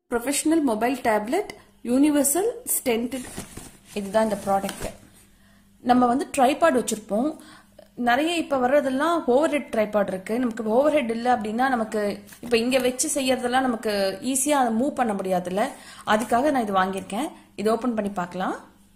Professional mobile tablet universal standard இதுதான் இந்த product நம்ம வந்து ட்ரைபாட் வச்சிருப்போம் நிறைய இப்ப வர்றதெல்லாம் ஓவர் ஹெட் ட்ரைபாட் இருக்கு நமக்கு ஓவர் ஹெட் இல்லை அப்படின்னா நமக்கு இப்ப இங்க வச்சு செய்யறதெல்லாம் நமக்கு ஈஸியா அதை மூவ் பண்ண முடியாதுல்ல அதுக்காக நான் இது வாங்கியிருக்கேன் இது ஓபன் பண்ணி பார்க்கலாம்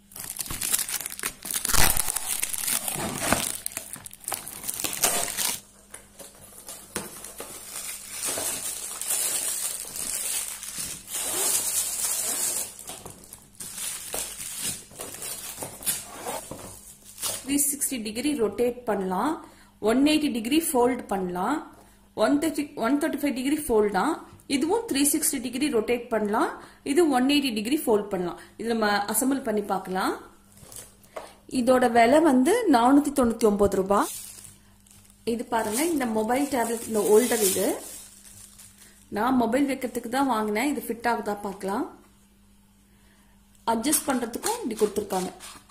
த்ரீ சிக்ஸ்டி டிகிரி ரொட்டேட் பண்ணலாம் ஒன் எயிட்டி டிகிரி ஃபோல்ட் பண்ணலாம் one thirty one thirty five degree ஃபோல்டா இதுவும் த்ரீ சிக்ஸ்டி டிகிரி ரொட்டேட் பண்ணலாம் இது ஒன் எயிட்டி டிகிரி ஃபோல்ட் பண்ணலாம் இது நம்ம அசம்பிள் பண்ணி பார்க்கலாம் இதோட விலை வந்து நானூத்தி தொண்ணூத்தி ஒன்பது ரூபாய் இது பாருங்க இந்த மொபைல் டேப்லெட் இந்த ஓல்டர் இது நான் மொபைல் வைக்கிறதுக்கு தான் வாங்கினேன் இது ஃபிட் ஆகுதா பார்க்கலாம் அட்ஜஸ்ட் பண்றதுக்கும் இப்படி கொடுத்துருக்காங்க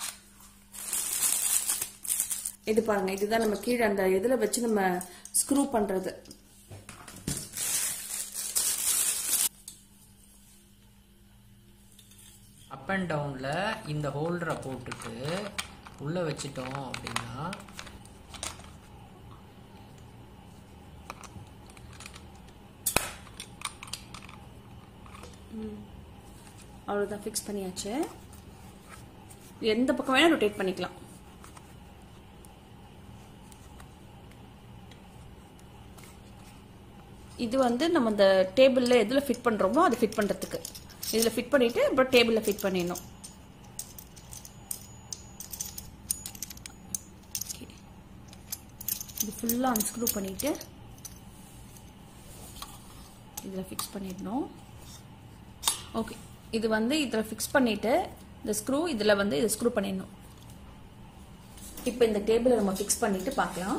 இது பாருங்க இதுதான் நம்ம கீழே அந்த இதுல வச்சு நம்ம ஸ்க்ரூ பண்றது அப் அண்ட் டவுனில் இந்த ஹோல்டரை போட்டுட்டு உள்ளே வச்சிட்டோம் அப்படின்னா அவ்வளவுதான் ஃபிக்ஸ் பண்ணியாச்சு எந்த பக்கம் வேணா ரொட்டேட் பண்ணிக்கலாம் இது வந்து நம்ம இந்த டேபிள்ல எதுல ஃபிட் பண்றோமோ அது ஃபிட் பண்றதுக்கு இதுல ஃபிட் பண்ணிட்டு அப்புறம் டேபிள்ல ஃபிட் பண்ணிடணும் Okay. இது ஃபுல்லா அன்ஸ்க்ரூ பண்ணிட்டு இதுல ஃபிக்ஸ் பண்ணிடணும் ஓகே இது வந்து இதில் ஃபிக்ஸ் பண்ணிட்டு இந்த ஸ்க்ரூ இதில் வந்து இதை ஸ்க்ரூ பண்ணிடணும் இப்போ இந்த டேபிளை நம்ம ஃபிக்ஸ் பண்ணிட்டு பார்க்கலாம்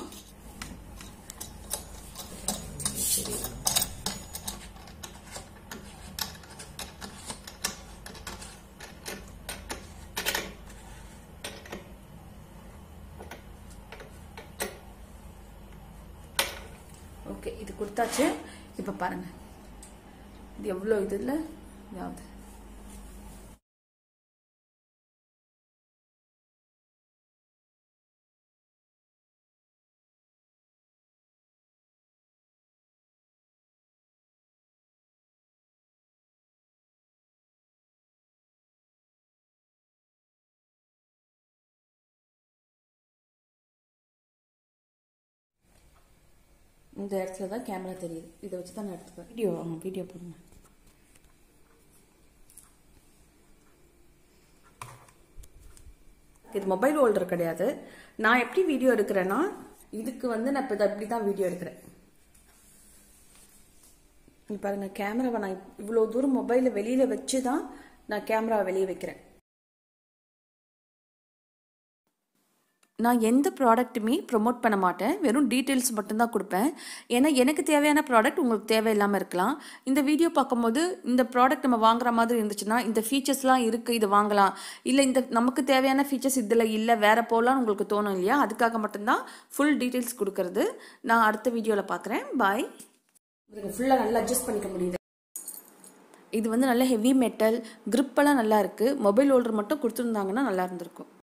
ஓகே இது கொடுத்தாச்சு இப்போ பாருங்க இது எவ்வளோ இதில் இதாவது இந்த இடத்துல தான் கேமரா தெரியுது இதை வச்சு தான் நான் எடுத்துப்பேன் வீடியோ ஆமாம் வீடியோ போடுங்க இது மொபைல் ஹோல்டர் கிடையாது நான் எப்படி வீடியோ எடுக்கிறேன்னா இதுக்கு வந்து நான் இப்போ அப்படி தான் வீடியோ எடுக்கிறேன் நீ பாருங்க கேமராவை நான் இவ்வளோ தூரம் மொபைலை வெளியில வச்சு தான் நான் கேமராவை வெளியே வைக்கிறேன் நான் எந்த ப்ராடக்ட்டுமே ப்ரொமோட் பண்ண மாட்டேன் வெறும் டீட்டெயில்ஸ் மட்டும்தான் கொடுப்பேன் ஏன்னா எனக்கு தேவையான ப்ராடக்ட் உங்களுக்கு தேவையில்லாமல் இருக்கலாம் இந்த வீடியோ பார்க்கும்போது இந்த ப்ராடக்ட் நம்ம வாங்குற மாதிரி இருந்துச்சுன்னா இந்த ஃபீச்சர்ஸ்லாம் இருக்குது இது வாங்கலாம் இல்லை இந்த நமக்கு தேவையான ஃபீச்சர்ஸ் இதில் இல்லை வேற போகலாம் உங்களுக்கு தோணும் இல்லையா அதுக்காக மட்டும்தான் ஃபுல் டீட்டெயில்ஸ் கொடுக்கறது நான் அடுத்த வீடியோவில் பார்க்குறேன் பாய் ஃபுல்லாக நல்லா அட்ஜஸ்ட் பண்ணிக்க முடியுது இது வந்து நல்ல ஹெவி மெட்டல் grip எல்லாம் நல்லா இருக்குது மொபைல் ஹோல்டர் மட்டும் கொடுத்துருந்தாங்கன்னா நல்லா இருந்திருக்கும்